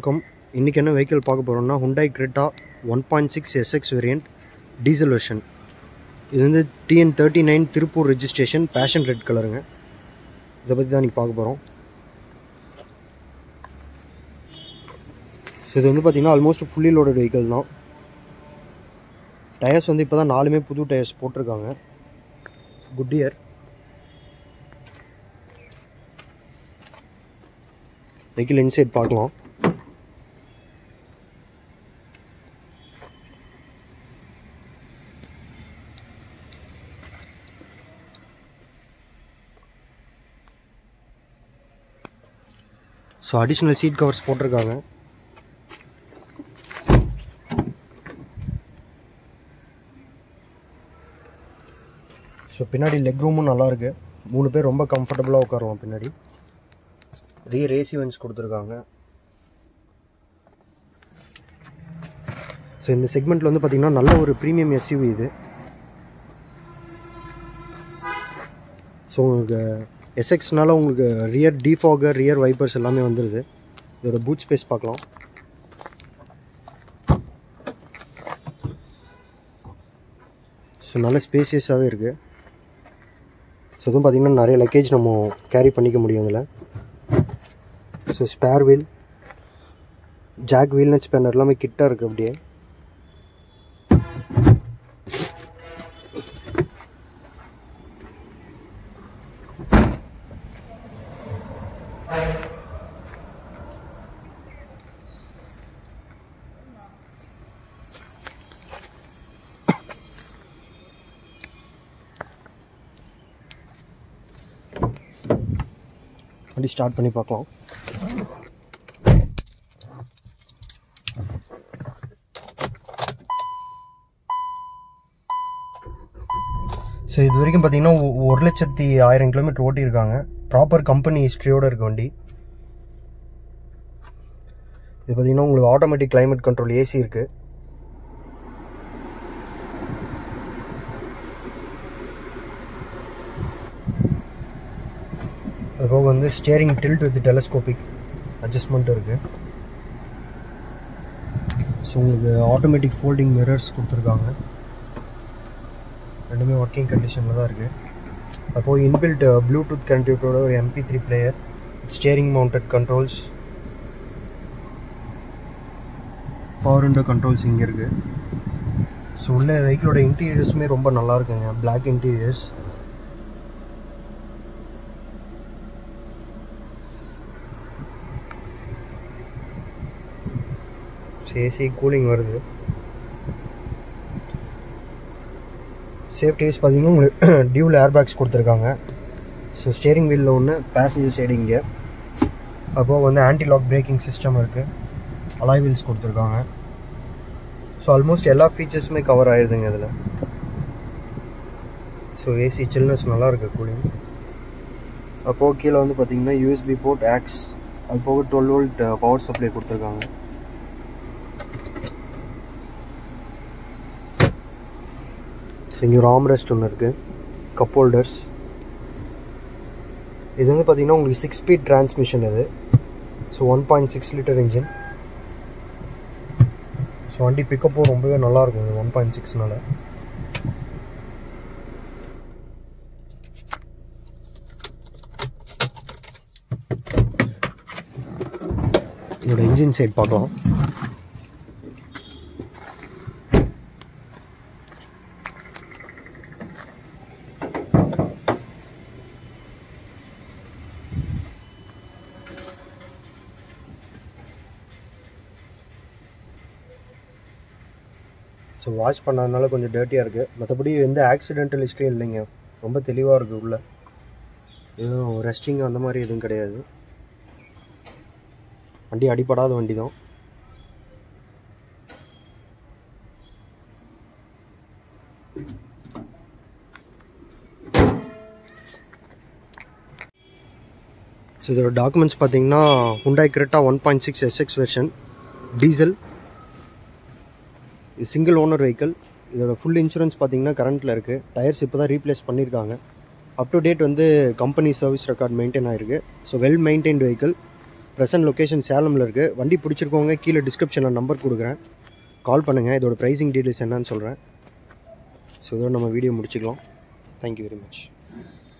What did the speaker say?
வணக்கம் இன்றைக்கி என்ன வெஹிக்கிள் பார்க்க போகிறோம்னா Hyundai Creta one point six SX variant diesel version இது வந்து TN thirty nine Tiruppur registration passion red கலருங்க இதை பற்றி தான் இன்றைக்கி பார்க்க போகிறோம் ஸோ இது வந்து பார்த்திங்கன்னா ஆல்மோஸ்ட் ஃபுல்லி லோடட் வெஹிக்கிள் தான் டயர்ஸ் வந்து இப்போ தான் நாலுமே புது டயர்ஸ் போட்டிருக்காங்க குட் இயர் வெஹிக்கிள் இன்சைட் பார்க்கலாம் ஸோ அடிஷ்னல் சீட் கவர்ஸ் போட்டிருக்காங்க ஸோ பின்னாடி லெக் ரூமும் நல்லாயிருக்கு மூணு பேர் ரொம்ப கம்ஃபர்டபுளாக உட்காருவோம் பின்னாடி ரியர் ஏசி வென்ஸ் கொடுத்துருக்காங்க ஸோ இந்த செக்மெண்ட்டில் வந்து பார்த்திங்கன்னா நல்ல ஒரு ப்ரீமியம் எஸ்யூவி இது ஸோ உங்களுக்கு எஸ்எக்ஸ்னால உங்களுக்கு ரியர் டிஃபாகர் ரியர் வைப்பர்ஸ் எல்லாமே வந்துடுது இதோட பூட் ஸ்பேஸ் பார்க்கலாம் ஸோ நல்ல ஸ்பேசியஸாகவே இருக்குது ஸோ இதுவும் பார்த்திங்கன்னா நிறைய லக்கேஜ் நம்ம கேரி பண்ணிக்க முடியும் இதில் so spare wheel jack wheel nut spanner எல்லாமே கிட்டாக இருக்குது அப்படியே வண்டி ஸ்டார்ட் பண்ணி பார்க்கலாம் ஸோ இது வரைக்கும் பார்த்தீங்கன்னா ஒ- ஒரு லட்சத்தி ஆயிரம் கிலோமீட்டர் ஓட்டியிருக்காங்க ப்ராப்பர் கம்பெனி ஹிஸ்ட்ரியோடு இருக்க வண்டி இது பார்த்தீங்கன்னா உங்களுக்கு ஆட்டோமேட்டிக் climate கண்ட்ரோல் ஏசி இருக்குது அதுபோக வந்து steering tilt with telescopic adjustment இருக்குது ஸோ உங்களுக்கு ஆட்டோமேட்டிக் ஃபோல்டிங் மிரர்ஸ் கொடுத்துருக்காங்க ரெண்டுமே ஒர்க்கிங் கண்டிஷனில் தான் இருக்குது அப்போது இன்பில்ட் ப்ளூடூத் கனெக்டிவிட்டியோட ஒரு MP three player steering mounted controls power window controls இங்கே இருக்குது ஸோ உள்ள வெஹிக்கிளோட இன்டீரியர்ஸுமே ரொம்ப நல்லா இருக்குங்க பிளாக் இன்டீரியர்ஸ் ஏசி கூலிங் வருது சேஃப்டிஸ் பார்த்தீங்கன்னா உங்களுக்கு டியூல் ஏர்பேக்ஸ் கொடுத்துருக்காங்க ஸோ ஸ்டியரிங் வீலில் ஒன்று பேசஞ்சர் சைடு இங்கே அப்போது வந்து ஆன்டி லாக் பிரேக்கிங் சிஸ்டம் இருக்குது அலாய் வீல்ஸ் கொடுத்துருக்காங்க ஸோ ஆல்மோஸ்ட் எல்லா ஃபீச்சர்ஸுமே கவர் ஆயிடுதுங்க இதில் ஸோ ஏசி சில்னஸ் நல்லா இருக்கு கூலிங் அப்போது கீழே வந்து பார்த்தீங்கன்னா யூஎஸ்பி போர்ட் ஆக்ஸ் அது போக டுவெல் வோல்ட் பவர் சப்ளை கொடுத்துருக்காங்க ஸோ இங்கே ஒரு ஆம்ரெஸ்ட் ஒன்று இருக்குது கப் ஹோல்டர்ஸ் இது வந்து பார்த்தீங்கன்னா உங்களுக்கு சிக்ஸ் ஸ்பீட் டிரான்ஸ்மிஷன் இது so one point six litre engine so வண்டி பிக்கப்பும் ரொம்பவே நல்லாயிருக்கும் இது ஒன் பாயிண்ட் சிக்ஸ்னால இதோட இன்ஜின் சைட் பார்க்கலாம் ஸோ வாஷ் பண்ணாதனால கொஞ்சம் டர்ட்டியாக இருக்குது மற்றபடி எந்த ஆக்சிடென்டல் ஹிஸ்ட்ரியும் இல்லைங்க ரொம்ப தெளிவாக இருக்குது உள்ள எதுவும் ரெஸ்டிங் அந்த மாதிரி எதுவும் கிடையாது வண்டி அடிபடாத வண்டி தான் ஸோ இதோட டாக்குமெண்ட்ஸ் பார்த்தீங்கன்னா Hyundai Creta one point six SX version diesel இது சிங்கிள் ஓனர் வெஹிக்கிள் இதோட ஃபுல் இன்சூரன்ஸ் பார்த்தீங்கன்னா கரண்ட்டில் இருக்குது டயர்ஸ் இப்போ தான் ரீப்ளேஸ் பண்ணியிருக்காங்க அப் டு டேட் வந்து கம்பெனி சர்வீஸ் ரெக்கார்ட் மெயின்டைன் ஆகிருக்கு so well maintained vehicle present location சேலமில் இருக்குது வண்டி பிடிச்சிருக்கவங்க கீழே டிஸ்கிரிப்ஷனில் நம்பர் கொடுக்குறேன் கால் பண்ணுங்கள் இதோட ப்ரைஸிங் டீட்டெயில்ஸ் என்னன்னு சொல்கிறேன் ஸோ இதோட நம்ம வீடியோ முடிச்சுக்கலாம் தேங்க்யூ வெரி மச்